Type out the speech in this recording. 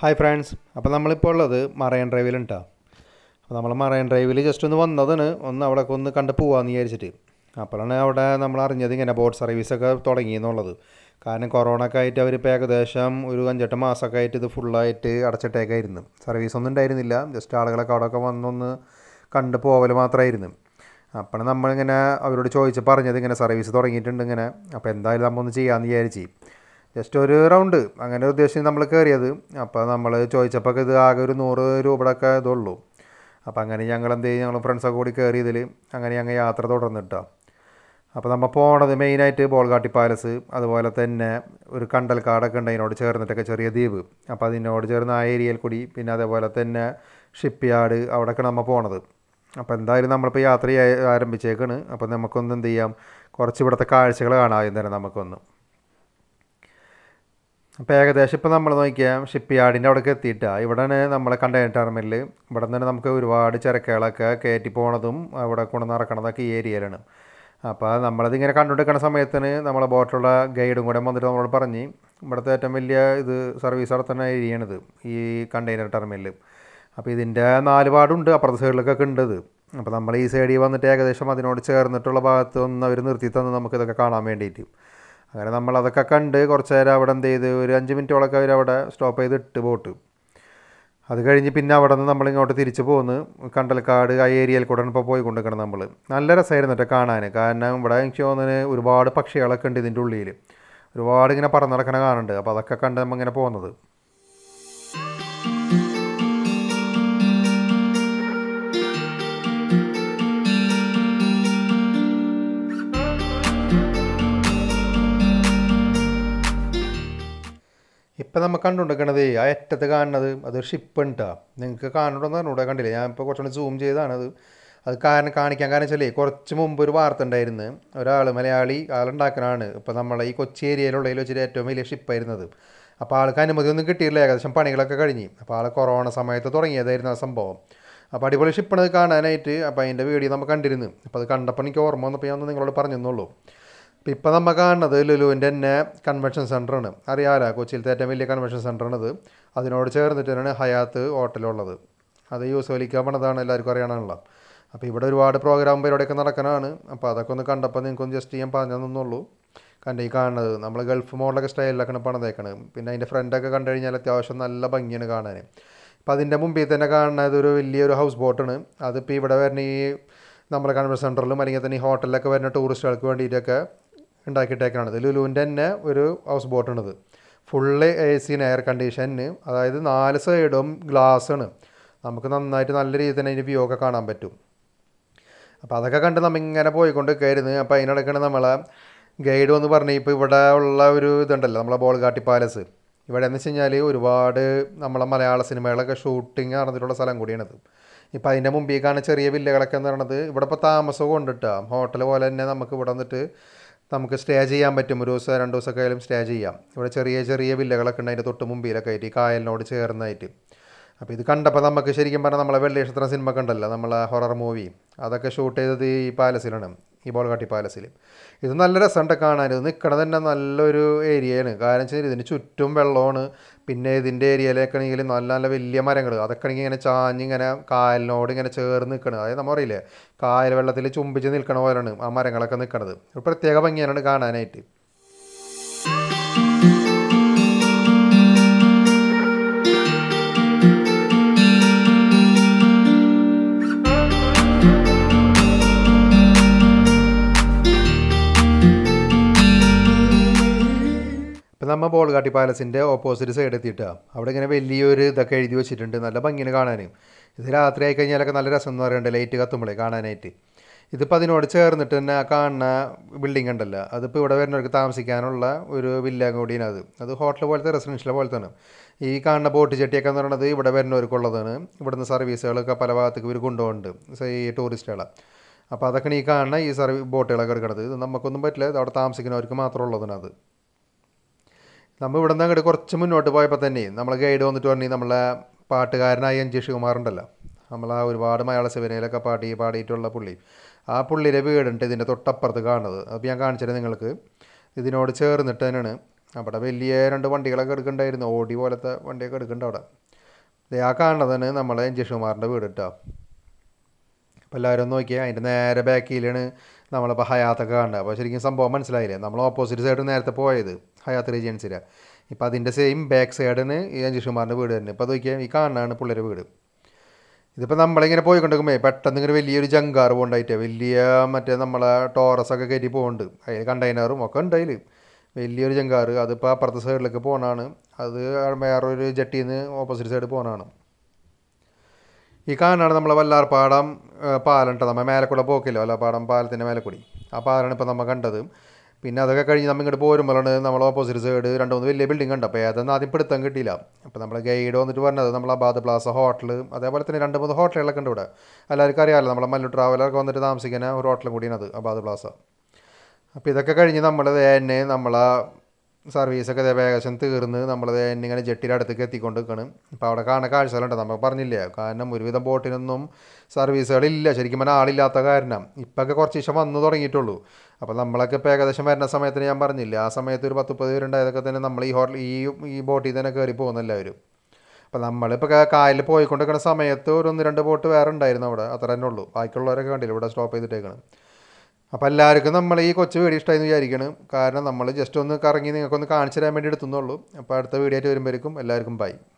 hi friends അപ്പോൾ നമ്മളിപ്പോൾ ഉള്ളത് മറൈൻ ഡ്രൈവിലുണ്ടാ അപ്പോൾ നമ്മൾ മറൈൻ ഡ്രൈവിൽ ജസ്റ്റ് ഒന്ന് വന്നതാണ് ഒന്ന് അവിടെ ഒന്ന് കണ്ട് പോവാന്ന് വിചാരിച്ചിട്ട് അപ്പോഴാണ് അവിടെ നമ്മൾ അറിഞ്ഞത് ഇങ്ങനെ ബോട്ട് സർവീസൊക്കെ തുടങ്ങി എന്നുള്ളത് കാരണം കൊറോണ ഒക്കെ ആയിട്ട് അവരിപ്പോൾ ഏകദേശം ഒരു അഞ്ചെട്ട് മാസമൊക്കെ ആയിട്ട് ഇത് ഫുള്ളായിട്ട് അടച്ചിട്ടേക്കായിരുന്നു സർവീസ് ഒന്നും ഉണ്ടായിരുന്നില്ല ജസ്റ്റ് ആളുകളൊക്കെ അവിടെയൊക്കെ വന്നൊന്ന് കണ്ട് പോവൽ മാത്രമായിരുന്നു അപ്പോൾ നമ്മളിങ്ങനെ അവരോട് ചോദിച്ച് പറഞ്ഞത് ഇങ്ങനെ സർവീസ് തുടങ്ങിയിട്ടുണ്ട് ഇങ്ങനെ അപ്പോൾ എന്തായാലും നമ്മൾ ഒന്ന് ചെയ്യാമെന്ന് വിചാരിച്ച് ജസ്റ്റ് ഒരു റൗണ്ട് അങ്ങനെ ഉദ്ദേശിച്ച് നമ്മൾ കയറിയത് അപ്പോൾ നമ്മൾ ചോദിച്ചപ്പോൾ ഇത് ആകെ ഒരു നൂറ് രൂപയുടെ ഒക്കെ ഇതുള്ളൂ അപ്പോൾ അങ്ങനെ ഞങ്ങൾ എന്ത് ചെയ്യും ഞങ്ങൾ ഫ്രണ്ട്സൊക്കെ കൂടി കയറി ഇതിൽ അങ്ങനെ ഞങ്ങൾ യാത്ര തുടർന്നിട്ടാ അപ്പോൾ നമ്മൾ പോണത് മെയിനായിട്ട് ബോൾഗാട്ടി പാലസ് അതുപോലെ തന്നെ ഒരു കണ്ടൽക്കാടൊക്കെ ഉണ്ട് അതിനോട് ചേർന്നിട്ടൊക്കെ ചെറിയ ദ്വീപ് അപ്പോൾ അതിനോട് ചേർന്ന് ആ ഏരിയയിൽ കൂടി പിന്നെ അതേപോലെ തന്നെ ഷിപ്പ് യാർഡ് അവിടെയൊക്കെ നമ്മൾ പോണത് അപ്പോൾ എന്തായാലും നമ്മളിപ്പോൾ യാത്ര ചെയ്യാ- ആരംഭിച്ചേക്കാണ് അപ്പോൾ നമുക്കൊന്ന് എന്ത് ചെയ്യാം കുറച്ച് ഇവിടുത്തെ കാഴ്ചകൾ കാണാം തന്നെ നമുക്കൊന്ന് അപ്പോൾ ഏകദേശം ഇപ്പോൾ നമ്മൾ നോക്കിയാൽ ഷിപ്പ് യാർഡിൻ്റെ അവിടേക്ക് എത്തിയിട്ടാണ് ഇവിടെയാണ് നമ്മളെ കണ്ടെയ്നർ ടെർമിനൽ ഇവിടെ നിന്ന് നമുക്ക് ഒരുപാട് ചരക്കുകളൊക്കെ കയറ്റി പോണതും അവിടെ കൊണ്ട് നടക്കണതൊക്കെ ഈ ഏരിയയിലാണ് അപ്പോൾ നമ്മളതിങ്ങനെ കണ്ടുകൊണ്ടിരിക്കുന്ന സമയത്തിന് നമ്മളെ ബോട്ടിലുള്ള ഗൈഡും കൂടെ വന്നിട്ട് നമ്മളോട് പറഞ്ഞ് ഇവിടുത്തെ ഏറ്റവും വലിയ ഇത് സർവീസ് നടത്തുന്ന ഏരിയയാണിത് ഈ കണ്ടെയ്നർ ടെർമിനൽ അപ്പോൾ ഇതിൻ്റെ നാല് പാടുണ്ട് അപ്പുറത്തെ സൈഡിലൊക്കെ ഉണ്ട് ഇത് അപ്പോൾ നമ്മൾ ഈ സൈഡിൽ വന്നിട്ട് ഏകദേശം അതിനോട് ചേർന്നിട്ടുള്ള ഭാഗത്ത് ഒന്ന് അവർ നിർത്തി തന്ന് നമുക്കിതൊക്കെ കാണാൻ വേണ്ടിയിട്ട് അങ്ങനെ നമ്മൾ അതൊക്കെ കണ്ട് കുറച്ച് നേരം അവിടെ എന്ത് ചെയ്ത് ഒരു അഞ്ച് മിനിറ്റോളൊക്കെ അവർ അവിടെ സ്റ്റോപ്പ് ചെയ്ത് ഇട്ട് ബോട്ട് അത് കഴിഞ്ഞ് പിന്നെ അവിടെ നിന്ന് നമ്മളിങ്ങോട്ട് തിരിച്ച് പോന്ന് കണ്ടൽക്കാട് ആ ഏരിയയിൽ കൂടെ ഇപ്പോൾ പോയിക്കൊണ്ടിരിക്കണം നമ്മൾ നല്ല രസമായിരുന്നു കേട്ടോ കാണാൻ കാരണം ഇവിടെ എനിക്ക് തോന്നുന്നത് ഒരുപാട് പക്ഷികളൊക്കെ ഉണ്ട് ഇതിൻ്റെ ഉള്ളിൽ ഒരുപാട് ഇങ്ങനെ പറന്ന് നടക്കണ കാണുന്നുണ്ട് അപ്പോൾ അതൊക്കെ കണ്ട് നമ്മൾ ഇങ്ങനെ പോകുന്നത് ഇപ്പം നമ്മൾ കണ്ടുകൊണ്ടിരിക്കണത് ആ അറ്റത്ത് കാണുന്നത് അതൊരു ഷിപ്പ് ഉണ്ടാ നിങ്ങൾക്ക് കാണണമെന്ന് പറഞ്ഞൂടെ കണ്ടില്ലേ ഞാൻ ഇപ്പോൾ കുറച്ചുകൂടി സൂം ചെയ്താണത് അത് കാരണം കാണിക്കാൻ കാരണം വെച്ചാലേ കുറച്ച് മുമ്പ് ഒരു വാർത്ത ഉണ്ടായിരുന്നു ഒരാൾ മലയാളി ആളുണ്ടാക്കണതാണ് ഇപ്പോൾ നമ്മളെ ഈ കൊച്ചി ഏരിയയിലുള്ളതിൽ വെച്ചിട്ട് ഏറ്റവും വലിയ ഷിപ്പായിരുന്നത് അപ്പോൾ ആൾക്ക് അനുമതി ഒന്നും കിട്ടിയില്ല ഏകദേശം പണികളൊക്കെ കഴിഞ്ഞ് അപ്പോൾ ആൾ കൊറോണ സമയത്ത് തുടങ്ങിയതായിരുന്നു ആ സംഭവം അപ്പോൾ അടിപൊളി ഷിപ്പാണത് കാണാനായിട്ട് അപ്പോൾ അതിൻ്റെ വീഡിയോ നമ്മൾ കണ്ടിരുന്നു അപ്പോൾ അത് കണ്ടപ്പോൾ എനിക്ക് ഓർമ്മ വന്നപ്പോൾ ഞാൻ ഒന്ന് നിങ്ങളോട് പറഞ്ഞെന്നുള്ളൂ അപ്പോൾ ഇപ്പോൾ നമ്മൾ കാണുന്നത് ലുലുവിൻ്റെ തന്നെ കൺവെൻഷൻ സെൻ്ററാണ് അറിയാലോ കൊച്ചിയിലത്തെ ഏറ്റവും വലിയ കൺവെൻഷൻ സെൻ്ററാണിത് അതിനോട് ചേർന്നിട്ട് തന്നെയാണ് ഹയാത്ത് ഹോട്ടലുള്ളത് അത് യൂസോലിക്കാൻ പണതാണ് എല്ലാവർക്കും അറിയണമല്ലോ അപ്പോൾ ഇവിടെ ഒരുപാട് പ്രോഗ്രാം പരിപാടിയൊക്കെ നടക്കാനാണ് അപ്പോൾ അതൊക്കെ ഒന്ന് കണ്ടപ്പോൾ നിങ്ങൾക്കൊന്ന് ജസ്റ്റ് ചെയ്യാൻ പറഞ്ഞു തന്നുള്ളൂ കണ്ട് ഈ കാണുന്നത് നമ്മൾ ഗൾഫ് മോഡലൊക്കെ സ്റ്റൈലിലൊക്കെയാണ് പണിതേക്കണത് പിന്നെ അതിൻ്റെ ഫ്രണ്ടൊക്കെ കണ്ടു കഴിഞ്ഞാൽ അത്യാവശ്യം നല്ല ഭംഗിയാണ് കാണാൻ അപ്പോൾ അതിൻ്റെ മുമ്പിൽ തന്നെ കാണുന്നത് ഒരു വലിയൊരു ഹൗസ് ബോട്ടാണ് അതിപ്പോൾ ഇവിടെ വരുന്ന ഈ നമ്മുടെ കൺവെൻഷൻ സെൻറ്ററിലും അല്ലെങ്കിൽ തന്നെ ഈ ഹോട്ടലിലൊക്കെ വരുന്ന ടൂറിസ്റ്റുകൾക്ക് വേണ്ടിയിട്ടൊക്കെ ഉണ്ടാക്കിയിട്ടേക്കാണ് ഇത് ലുലുവിൻ്റെ തന്നെ ഒരു ഹൗസ് ബോട്ടാണിത് ഫുള്ള് എ സിന് എയർ കണ്ടീഷന് അതായത് നാല് സൈഡും ഗ്ലാസ്സാണ് നമുക്ക് നന്നായിട്ട് നല്ല രീതിയിൽ തന്നെ അതിൻ്റെ വ്യൂ ഒക്കെ കാണാൻ പറ്റും അപ്പോൾ അതൊക്കെ കണ്ട് നമ്മ ഇങ്ങനെ പോയിക്കൊണ്ടിരിക്കുകയായിരുന്നു അപ്പോൾ അതിനിടയ്ക്കാണ് നമ്മളെ ഗൈഡ് വന്ന് പറഞ്ഞു ഇപ്പോൾ ഇവിടെ ഉള്ള ഒരു ഇതുണ്ടല്ലോ നമ്മളെ ബോൾഗാട്ടി പാലസ് ഇവിടെ എന്ന് വെച്ച് കഴിഞ്ഞാൽ ഒരുപാട് നമ്മളെ മലയാള സിനിമകളൊക്കെ ഷൂട്ടിങ് നടന്നിട്ടുള്ള സ്ഥലം കൂടിയാണിത് ഇപ്പം അതിൻ്റെ മുമ്പിൽ കാണുന്ന ചെറിയ വില്ലകളൊക്കെ എന്ന് പറയുന്നത് ഇവിടെ ഇപ്പോൾ താമസം കൊണ്ടിട്ടാ ഹോട്ടൽ പോലെ തന്നെ നമുക്ക് ഇവിടെ വന്നിട്ട് നമുക്ക് സ്റ്റേ ചെയ്യാൻ പറ്റും ഒരു ദിവസം രണ്ട് ദിവസമൊക്കെ ആയാലും സ്റ്റേ ചെയ്യാം ഇവിടെ ചെറിയ ചെറിയ വില്ലകളൊക്കെ ഉണ്ട് അതിൻ്റെ തൊട്ട് മുമ്പിലൊക്കെ ആയിട്ട് ഈ കായലിനോട് ചേർന്നായിട്ട് അപ്പോൾ ഇത് കണ്ടപ്പോൾ നമുക്ക് ശരിക്കും പറഞ്ഞാൽ നമ്മളെ വെള്ളിനക്ഷത്രം സിനിമ ഒക്കെ ഉണ്ടല്ലോ നമ്മളെ ഹൊറർ മൂവി അതൊക്കെ ഷൂട്ട് ചെയ്തത് ഈ പാലസിലാണ് ഈ ബോൾഗാട്ടി പാലസിൽ ഇത് നല്ല രസമുണ്ട് കാണാൻ ഇത് നിൽക്കണത് തന്നെ നല്ലൊരു ഏരിയയാണ് കാരണം വെച്ചാൽ ഇതിന് ചുറ്റും വെള്ളമാണ് പിന്നെ ഇതിൻ്റെ ഏരിയയിലൊക്കെ ആണെങ്കിൽ നല്ല നല്ല വലിയ മരങ്ങൾ അതൊക്കെ ആണെങ്കിൽ ഇങ്ങനെ ചാഞ്ഞിങ്ങനെ കായലിനോട് ഇങ്ങനെ ചേർന്ന് നിൽക്കണം അതായത് നമ്മൾ അറിയില്ലേ കായൽ വെള്ളത്തിൽ ചുംബിച്ച് നിൽക്കണ പോലെയാണ് ആ മരങ്ങളൊക്കെ നിൽക്കണത് ഒരു പ്രത്യേക ഭംഗിയാണ് കാണാനായിട്ട് ഇപ്പം നമ്മൾ ബോൾഗാട്ടി പാലസിൻ്റെ ഓപ്പോസിറ്റ് സൈഡ് എത്തിയിട്ടാണ് അവിടെ ഇങ്ങനെ വലിയൊരു ഇതൊക്കെ എഴുതി വെച്ചിട്ടുണ്ട് നല്ല ഭംഗിയാണ് കാണാൻ ഇത് രാത്രി ആയി കഴിഞ്ഞാലൊക്കെ നല്ല രസം എന്ന് പറയുന്നുണ്ട് ലൈറ്റ് കത്തുമ്പോഴേ കാണാനായിട്ട് ഇതിപ്പോൾ അതിനോട് ചേർന്നിട്ട് തന്നെ ആ കാണുന്ന ബിൽഡിംഗ് ഉണ്ടല്ലോ അതിപ്പോൾ ഇവിടെ വരുന്നവർക്ക് താമസിക്കാനുള്ള ഒരു വില്ല കൂടിയാണ് അത് അത് ഹോട്ടൽ പോലത്തെ റെസിഡൻഷ്യൽ പോലത്തെയാണ് ഈ കാണുന്ന ബോട്ട് ചെട്ടിയൊക്കെ എന്ന് പറയുന്നത് ഇവിടെ വരുന്നവർക്കുള്ളതാണ് ഇവിടുന്ന് സർവീസുകളൊക്കെ പല ഭാഗത്തേക്ക് ഇവർ കൊണ്ടുപോകുന്നുണ്ട് ഈ ടൂറിസ്റ്റുകളെ അപ്പോൾ അതൊക്കെയാണ് ഈ കാണുന്ന ഈ സർവീ ബോട്ടുകളൊക്കെ എടുക്കുന്നത് ഇത് നമുക്കൊന്നും പറ്റില്ല ഇത് അവിടെ താമസിക്കുന്നവർക്ക് മാത്രം ഉള്ളതാണ് അത് നമ്മൾ ഇവിടെ നിന്ന് അങ്ങോട്ട് കുറച്ച് മുന്നോട്ട് പോയപ്പോൾ തന്നെ നമ്മളെ ഗൈഡ് വന്നിട്ട് പറഞ്ഞു നമ്മളെ പാട്ടുകാരനായ എൻ ജി ശിവകുമാർ ഉണ്ടല്ലോ നമ്മളാ ഒരുപാട് മലയാള സിനിമയിലൊക്കെ പാടി പാടിയിട്ടുള്ള പുള്ളി ആ പുള്ളിയുടെ വീടുണ്ട് ഇതിൻ്റെ തൊട്ടപ്പുറത്ത് കാണുന്നത് അപ്പോൾ ഞാൻ കാണിച്ചിട്ട് നിങ്ങൾക്ക് ഇതിനോട് ചേർന്നിട്ട് തന്നെയാണ് അവിടെ വലിയ രണ്ട് വണ്ടികളൊക്കെ എടുക്കണ്ടായിരുന്നു ഓടി പോലത്തെ വണ്ടിയൊക്കെ എടുക്കണ്ട അവിടെ ദേ ആ കാണുന്നതാണ് നമ്മളെ ജഷുമാറിൻ്റെ വീട് കേട്ടോ അപ്പോൾ എല്ലാവരും ഒന്ന് നോക്കിയാൽ അതിൻ്റെ നേരെ ബാക്കിലാണ് നമ്മളിപ്പോൾ ഹയാത്തൊക്കെ കാണുന്നത് അപ്പോൾ ശരിക്കും സംഭവം മനസ്സിലായില്ലേ നമ്മൾ ഓപ്പോസിറ്റ് സൈഡ് നേരത്തെ പോയത് ഹയാത്ത് റീജിയൻസിലാണ് ഇപ്പോൾ അതിൻ്റെ സെയിം ബാക്ക് സൈഡിന് ഈ അഞ്ജുഷുമാറിൻ്റെ വീട് തന്നെ ഇപ്പോൾ അത് നോക്കിയാൽ ഈ കാണുന്നതാണ് പുള്ളിയുടെ വീട് ഇതിപ്പോൾ നമ്മളിങ്ങനെ പോയിക്കൊണ്ടിരിക്കുമ്പോൾ പെട്ടെന്ന് ഇങ്ങനെ വലിയൊരു ജങ്കാർ പോകണ്ടായിട്ട് വലിയ മറ്റേ നമ്മളെ ടോറസൊക്കെ കയറ്റി പോകുന്നുണ്ട് അതിൽ കണ്ടെയ്നറും ഒക്കെ ഉണ്ട് അതിൽ വലിയൊരു ജങ്കാർ അതിപ്പോൾ അപ്പുറത്തെ സൈഡിലേക്ക് പോകണതാണ് അത് വേറൊരു ജട്ടിയിൽ നിന്ന് ഓപ്പോസിറ്റ് സൈഡ് പോകണതാണ് ഈ കാണാണ് നമ്മളെ വല്ലാർപാടം പാലം കേട്ടോ നമ്മൾ മേലെ കൂടെ പോക്കില്ല വല്ലാർപാടം പാലത്തിൻ്റെ മേലെ കൂടി ആ പാലാണ് ഇപ്പോൾ നമ്മൾ കണ്ടത് പിന്നെ അതൊക്കെ കഴിഞ്ഞ് നമ്മൾ ഇങ്ങോട്ട് പോരുമ്പോഴാണ് നമ്മൾ ഓപ്പോസിറ്റ് സൈഡ് രണ്ട് മൂന്ന് വലിയ ബിൽഡിംഗ് ഉണ്ട് അപ്പോൾ ഏതൊന്നും ആദ്യം പിടുത്തം കിട്ടിയില്ല അപ്പോൾ നമ്മൾ ഗൈഡ് വന്നിട്ട് പറഞ്ഞത് നമ്മൾ അബാദ് പ്ലാസ ഹോട്ടൽ അതേപോലെ തന്നെ രണ്ട് മൂന്ന് ഹോട്ടലുകളൊക്കെ ഉണ്ട് ഇവിടെ എല്ലാവർക്കും അറിയാമല്ലോ നമ്മളെ മല്ലു ട്രാവലർക്ക് വന്നിട്ട് താമസിക്കുന്ന ഒരു ഹോട്ടലും കൂടിയാണ് അത് അബാദ് പ്ലാസ അപ്പോൾ ഇതൊക്കെ കഴിഞ്ഞ് നമ്മൾ തന്നെ നമ്മളെ സർവീസൊക്കെ ഇതേ ഏകദേശം തീർന്ന് നമ്മൾ തന്നെ ഇങ്ങനെ ജെട്ടിയുടെ അടുത്തേക്ക് എത്തിക്കൊണ്ട് നിൽക്കണം അപ്പോൾ അവിടെ കാണുന്ന കാഴ്ചകളുണ്ട് നമ്മൾ പറഞ്ഞില്ലേ കാരണം ഒരുവിധം ബോട്ടിനൊന്നും സർവീസുകളില്ല ശരിക്കും പറഞ്ഞാൽ ആളില്ലാത്ത കാരണം ഇപ്പൊക്കെ കുറച്ച് ദിവസം വന്നു തുടങ്ങിയിട്ടുള്ളൂ അപ്പോൾ നമ്മളൊക്കെ ഇപ്പോൾ ഏകദേശം വരുന്ന സമയത്തിന് ഞാൻ പറഞ്ഞില്ല ആ സമയത്ത് ഒരു പത്ത് മുപ്പത് പേരുണ്ടായതൊക്കെ തന്നെ നമ്മൾ ഈ ഹോട്ടൽ ഈ ഈ ബോട്ടിൽ തന്നെ കയറി പോകുന്ന എല്ലാവരും അപ്പോൾ നമ്മളിപ്പോൾ കായലിൽ പോയിക്കൊണ്ടിരിക്കുന്ന സമയത്ത് ഒരു ഒന്ന് രണ്ട് ബോട്ട് വേറെ ഉണ്ടായിരുന്നു അവിടെ അത്ര തന്നെ ഉള്ളൂ ബാക്കിയുള്ളവരൊക്കെ കണ്ടില്ല ഇവിടെ സ്റ്റോപ്പ് ചെയ്തിട്ടേക്കണം അപ്പോൾ എല്ലാവർക്കും നമ്മൾ ഈ കൊച്ചു വീഡിയോ ഇഷ്ടമായെന്ന് വിചാരിക്കണം കാരണം നമ്മൾ ജസ്റ്റ് ഒന്ന് കറങ്ങി നിങ്ങൾക്കൊന്ന് കാണിച്ചു തരാൻ വേണ്ടി എടുത്തുന്നുള്ളൂ അപ്പോൾ അടുത്ത വീഡിയോ ആയിട്ട് വരുമ്പോഴേക്കും എല്ലാവർക്കും ബൈ